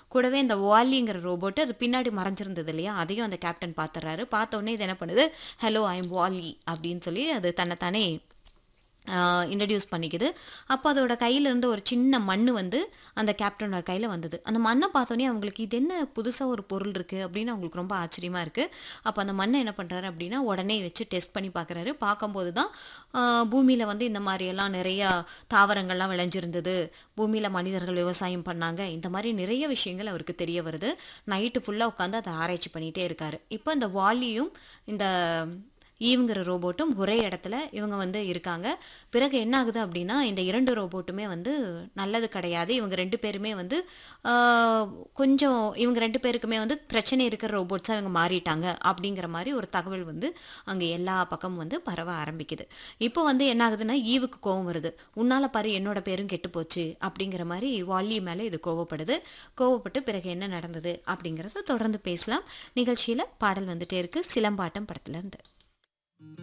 கூடவே இந்த வாலிங்கிற ரோபோட் அது பின்னாடி மறைஞ்சிருந்தது இல்லையா அதையும் அந்த கேப்டன் பார்த்துறாரு பார்த்த உடனே இது என்ன பண்ணுது ஹலோ ஐ எம் வாலி அப்படின்னு சொல்லி அது தன்னைத்தானே இன்ட்ரடியூஸ் பண்ணிக்குது அப்போ அதோட கையில இருந்து ஒரு சின்ன மண் வந்து அந்த கேப்டனோட கையில் வந்தது அந்த மண்ணை பார்த்தோன்னே அவங்களுக்கு இது என்ன புதுசாக ஒரு பொருள் இருக்குது அப்படின்னு அவங்களுக்கு ரொம்ப ஆச்சரியமாக இருக்குது அப்போ அந்த மண்ணை என்ன பண்ணுறாரு அப்படின்னா உடனே வச்சு டெஸ்ட் பண்ணி பார்க்குறாரு பார்க்கும்போது தான் பூமியில் வந்து இந்த மாதிரியெல்லாம் நிறையா தாவரங்கள்லாம் விளைஞ்சிருந்தது பூமியில் மனிதர்கள் விவசாயம் பண்ணாங்க இந்த மாதிரி நிறைய விஷயங்கள் அவருக்கு தெரிய வருது நைட்டு ஃபுல்லாக உட்காந்து அதை ஆராய்ச்சி பண்ணிகிட்டே இருக்காரு இப்போ இந்த வாலியும் இந்த ஈவுங்கிற ரோபோட்டும் ஒரே இடத்துல இவங்க வந்து இருக்காங்க பிறகு என்ன ஆகுது அப்படின்னா இந்த இரண்டு ரோபோட்டுமே வந்து நல்லது கிடையாது இவங்க ரெண்டு பேருமே வந்து ஆஹ், கொஞ்சம் இவங்க ரெண்டு பேருக்குமே வந்து பிரச்சனை இருக்கிற ரோபோட்ஸாக இவங்க மாறிட்டாங்க அப்படிங்கிற மாதிரி ஒரு தகவல் வந்து அங்கே எல்லா பக்கமும் வந்து பரவ ஆரம்பிக்குது இப்போ வந்து என்ன ஆகுதுன்னா ஈவுக்கு கோவம் வருது உன்னால பாரு என்னோட பேரும் கெட்டு போச்சு அப்படிங்கிற மாதிரி வாலி மேலே இது கோவப்படுது கோவப்பட்டு பிறகு என்ன நடந்தது அப்படிங்கிறத தொடர்ந்து பேசலாம் நிகழ்ச்சியில் பாடல் வந்துட்டே இருக்கு சிலம்பாட்டம் படத்துல இருந்து